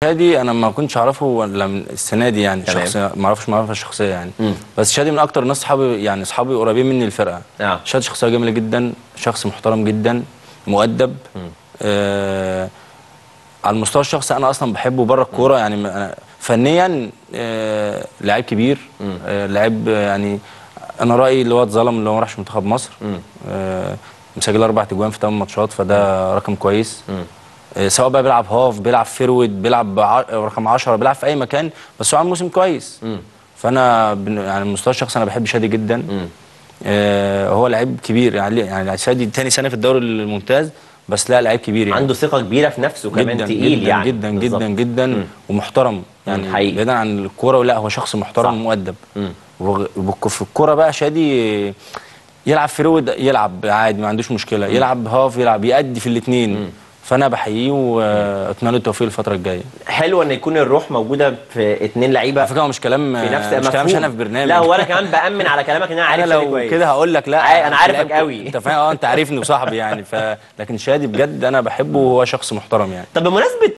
شادي انا ما كنتش اعرفه الا من السنه دي يعني تمام. شخصيه ما اعرفش معرفه شخصيه يعني بس شادي من اكتر الناس صحابي يعني اصحابي قريبين مني الفرقه آه. شادي شخصيه جميله جدا شخص محترم جدا مؤدب آه على المستوى الشخصي انا اصلا بحبه بره الكوره يعني ما- أنا- فنيا آه لعيب كبير آه لعيب آه، يعني انا رايي اللي هو اتظلم اللي هو ما راحش منتخب مصر آه مسجل اربع تجوان في 8 ماتشات فده رقم كويس آه، سواء بقى بيلعب هاف بيلعب فيرود بيلعب بع- رقم 10 بيلعب في اي مكان بس هو عامل موسم كويس فانا بن- يعني على المستوى الشخصي انا بحب شادي جدا آه هو لعيب كبير يعني يعني شادي تاني سنه في الدوري الممتاز بس لا لعيب كبير يعني عنده ثقه كبيره في نفسه كمان جدا تقيل جدا يعني جدا بالظبط. جدا جدا ومحترم يعني حقيقي. بعيدا عن الكوره ولا هو شخص محترم صح. ومؤدب وغ- وبك- في الكوره بقى شادي يلعب فيرود يلعب عادي ما عندوش مشكله يلعب هاف يلعب يأدي في الاثنين فانا بحييه واتمنى له التوفيق الفتره الجايه حلو ان يكون الروح موجوده في اتنين لعيبه على فكره هو مش كلام في نفس مش كلام مفهوم. انا في برنامج لا هو انا كمان بامن على كلامك ان انا عارف انا شادي لو كويس. كده هقول لك لا عا- أنا عارفك لعيب- قوي. انت فاهم اه انت عارفني وصاحبي يعني ف لكن شادي بجد انا بحبه وهو شخص محترم يعني طب بمناسبه